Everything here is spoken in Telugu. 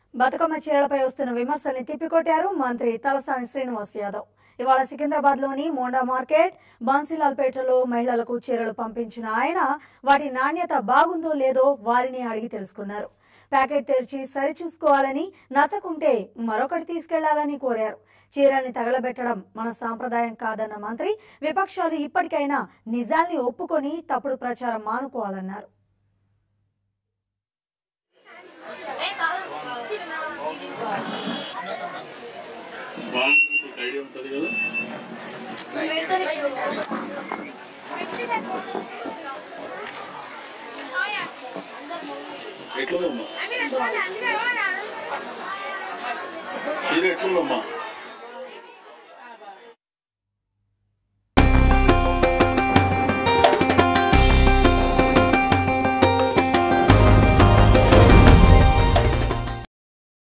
బతుకమ్మ చీరలపై వస్తున్న విమర్శల్ని తిప్పికొట్టారు మంత్రి తలసాని శ్రీనివాస్ యాదవ్ ఇవాళ సికింద్రాబాద్ లోని మోండా మార్కెట్ బాన్సిలాల్పేటలో మహిళలకు చీరలు పంపించిన ఆయన వాటి నాణ్యత బాగుందో లేదో వారిని అడిగి తెలుసుకున్నారు ప్యాకెట్ తెరిచి సరిచూసుకోవాలని నచ్చకుంటే మరొకటి తీసుకెళ్లాలని కోరారు చీరల్ని తగలబెట్టడం మన సాంప్రదాయం కాదన్న మంత్రి విపక్షాలు ఇప్పటికైనా నిజాల్ని ఒప్పుకొని తప్పుడు ప్రచారం మానుకోవాలన్నారు బాగుంటుంది ఐడియా ఉంటుంది కదా ఎట్లుందమ్మా చీర ఎట్లుందమ్మా